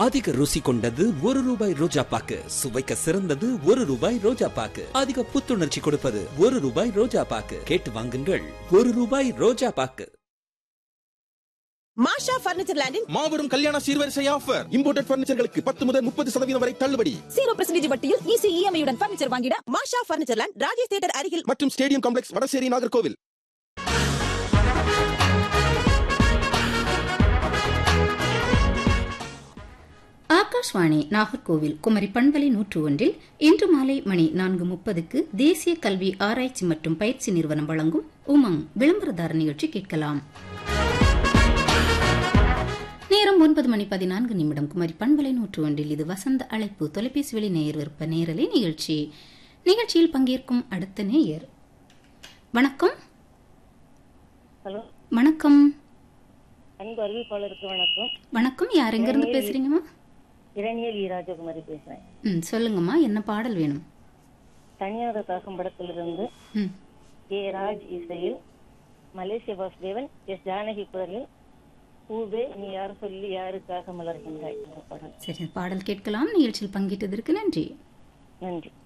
அதிக ருசி கொண்டது ஒரு ரூபாய் ரோஜா பாக்கு சுவைக்க சிறந்தது ஒரு ரூபாய் ரோஜா பாக்கு அதிக புத்துணர்ச்சி கொடுப்பது ஒரு ரூபாய் ரோஜா பாக்கு கேட்டு வாங்குங்கள் ஒரு ரூபாய் ரோஜா பாக்கு மாஷா பர்னிச்சர் லேண்டில் மாபெரும் கல்யாண சீர்வரிசை ஆஃபர் இம்போர்ட்டட் பர்னிச்சர்களுக்கு பத்து முதல் முப்பது சதவீதம் வரை தள்ளுபடி ஜீரோ பர்சன்டேஜ் வட்டியில் ஈஸி இஎம்ஐ உடன் பர்னிச்சர் வாங்கிட Masha furniture land Rajesh theatre அருகில் மற்றும் ஸ்டேடியம் காம்ப்ளெக்ஸ் வடசேரி நாகர்கோவில் ஆகாஷ்வாணி நாகர்கோவில் குமரி பண்பலை நூற்று ஒன்றில் இன்று மாலை மணி நான்கு முப்பதுக்கு தேசிய கல்வி ஆராய்ச்சி மற்றும் பயிற்சி நிறுவனம் வழங்கும் உமங் விளம்பரதார நிகழ்ச்சி கேட்கலாம் நேரம் ஒன்பது மணி பதினான்கு நிமிடம் குமரி பண்பலை நூற்று ஒன்றில் இது வசந்த அழைப்பு தொலைபேசி வழி நேயர் விருப்ப நேரலை நிகழ்ச்சி நிகழ்ச்சியில் பங்கேற்கும் அடுத்த நேயர் வணக்கம் ஹலோ வணக்கம் அன்பு அறிவிப்பாளருக்கு வணக்கம் வணக்கம் யார் எங்கிருந்து பேசுறீங்கம்மா இரணிய வி ராஜகுமாரி பேசுறேன் ம் சொல்லுங்கம்மா என்ன பாடல் வேணும் தனியாத தாக்கம் படத்திலிருந்து ம் ஏ ராஜ் இசையில் மலேசிய வாசுதேவன் எஸ் ஜானகி குரலில் பூவே நீ யார் சொல்லி யாருக்காக மலர்கின்றாய் என்ற படம் சரி பாடல் கேட்கலாம் நிகழ்ச்சியில் பங்கேற்றதற்கு நன்றி நன்றி